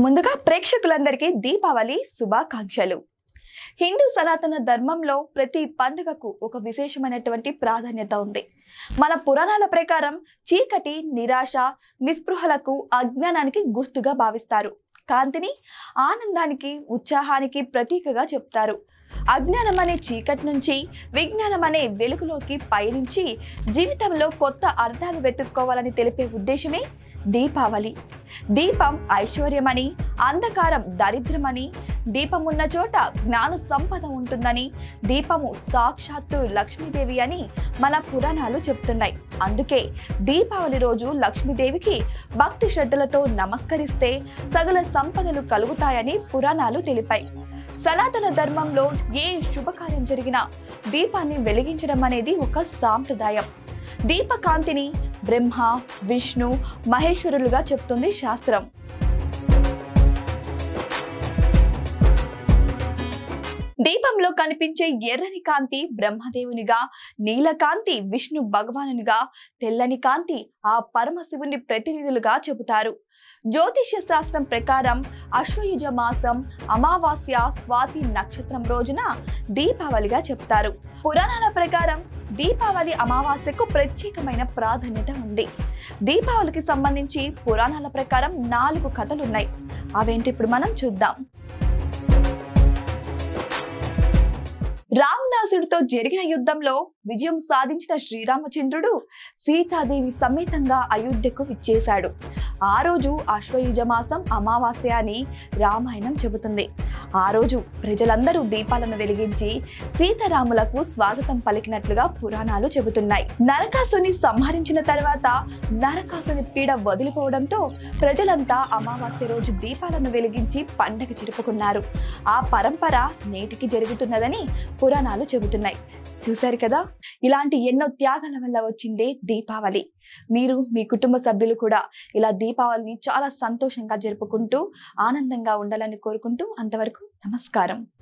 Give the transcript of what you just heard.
ముందుగా ప్రేక్షకులందరికీ దీపావళి శుభాకాంక్షలు హిందూ సనాతన ధర్మంలో ప్రతి పండుగకు ఒక విశేషమైనటువంటి ప్రాధాన్యత ఉంది మన పురాణాల ప్రకారం చీకటి నిరాశ నిస్పృహలకు అజ్ఞానానికి గుర్తుగా భావిస్తారు కాంతిని ఆనందానికి ఉత్సాహానికి ప్రతీకగా చెప్తారు అజ్ఞానం అనే చీకటి నుంచి విజ్ఞానం అనే వెలుగులోకి పయనించి జీవితంలో కొత్త అర్థాలు వెతుక్కోవాలని తెలిపే ఉద్దేశమే దీపావళి దీపం ఐశ్వర్యమని అంధకారం దరిద్రమని దీపం ఉన్న చోట జ్ఞాన సంపద ఉంటుందని దీపము సాక్షాత్తు లక్ష్మీదేవి అని మన పురాణాలు చెప్తున్నాయి అందుకే దీపావళి రోజు లక్ష్మీదేవికి భక్తి శ్రద్ధలతో నమస్కరిస్తే సకల సంపదలు కలుగుతాయని పురాణాలు తెలిపాయి సనాతన ధర్మంలో ఏ శుభకార్యం జరిగినా దీపాన్ని వెలిగించడం అనేది ఒక సాంప్రదాయం దీపకాంతిని బ్రహ్మ విష్ణు మహేశ్వరులుగా చెప్తుంది శాస్త్రం దీపంలో కనిపించే ఎర్రని కాంతి బ్రహ్మదేవునిగా నీలకాంతి విష్ణు భగవానునిగా తెల్లని కాంతి ఆ పరమశివుని ప్రతినిధులుగా చెబుతారు జ్యోతిష్య శాస్త్రం ప్రకారం అశ్వయుజ మాసం అమావాస్య స్వాతి నక్షత్రం రోజున దీపావళిగా చెప్తారు పురాణాల ప్రకారం దీపావళి అమావాస్యకు ప్రత్యేకమైన ప్రాధాన్యత ఉంది దీపావళికి సంబంధించి పురాణాల ప్రకారం నాలుగు కథలున్నాయి అవేంటి ఇప్పుడు మనం చూద్దాం రావణాసుడితో జరిగిన యుద్ధంలో విజయం సాధించిన శ్రీరామచంద్రుడు సీతాదేవి సమేతంగా అయోధ్యకు విచ్చేశాడు ఆ రోజు అశ్వయుజ మాసం అమావాస్య అని రామాయణం చెబుతుంది ఆ రోజు ప్రజలందరూ దీపాలను వెలిగించి సీతారాములకు స్వాగతం పలికినట్లుగా పురాణాలు చెబుతున్నాయి నరకాసుని సంహరించిన తర్వాత నరకాసుని పీడ వదిలిపోవడంతో ప్రజలంతా అమావాస్య రోజు దీపాలను వెలిగించి పండగ జరుపుకున్నారు ఆ పరంపర నేటికి జరుగుతున్నదని పురాణాలు చెబుతున్నాయి చూశారు కదా ఇలాంటి ఎన్నో త్యాగాల వల్ల వచ్చిందే దీపావళి మీరు మీ కుటుంబ సభ్యులు కూడా ఇలా దీపావళిని చాలా సంతోషంగా జరుపుకుంటూ ఆనందంగా ఉండాలని కోరుకుంటూ అంతవరకు నమస్కారం